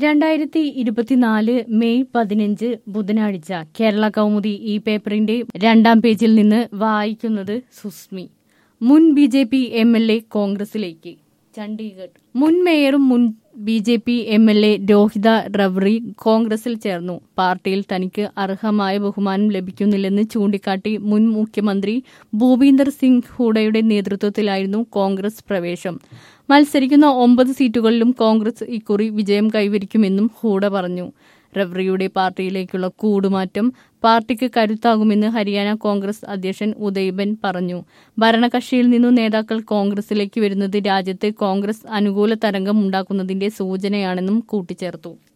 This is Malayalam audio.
രണ്ടായിരത്തി ഇരുപത്തിനാല് മെയ് പതിനഞ്ച് ബുധനാഴ്ച കേരള കൗമുദി ഈ പേപ്പറിന്റെ രണ്ടാം പേജിൽ നിന്ന് വായിക്കുന്നത് സുസ്മി മുൻ B J P M L A കോൺഗ്രസിലേക്ക് ചണ്ഡീഗഡ് മുൻ മേയറും മുൻ B J P M L A Rohita Rewari കോൺഗ്രസിൽ ചേർന്നു പാർട്ടിയിൽ തനിക്ക് അർഹമായ ബഹുമാനം ലഭിക്കുന്നില്ലെന്ന് ചൂണ്ടിക്കാട്ടി മുൻ മുഖ്യമന്ത്രി ഭൂപീന്ദർ സിംഗ് ഹൂഡയുടെ നേതൃത്വത്തിലായിരുന്നു കോൺഗ്രസ് പ്രവേശം മത്സരിക്കുന്ന ഒമ്പത് സീറ്റുകളിലും കോൺഗ്രസ് ഇക്കുറി വിജയം കൈവരിക്കുമെന്നും ഹൂഡ പറഞ്ഞു റവറിയുടെ പാർട്ടിയിലേക്കുള്ള കൂടുമാറ്റം പാർട്ടിക്ക് കരുത്താകുമെന്ന് ഹരിയാന കോൺഗ്രസ് അധ്യക്ഷൻ ഉദയ്ബൻ പറഞ്ഞു ഭരണകക്ഷിയിൽ നിന്നു നേതാക്കൾ കോൺഗ്രസിലേക്ക് വരുന്നത് രാജ്യത്ത് കോൺഗ്രസ് അനുകൂല തരംഗം ഉണ്ടാക്കുന്നതിന്റെ സൂചനയാണെന്നും കൂട്ടിച്ചേർത്തു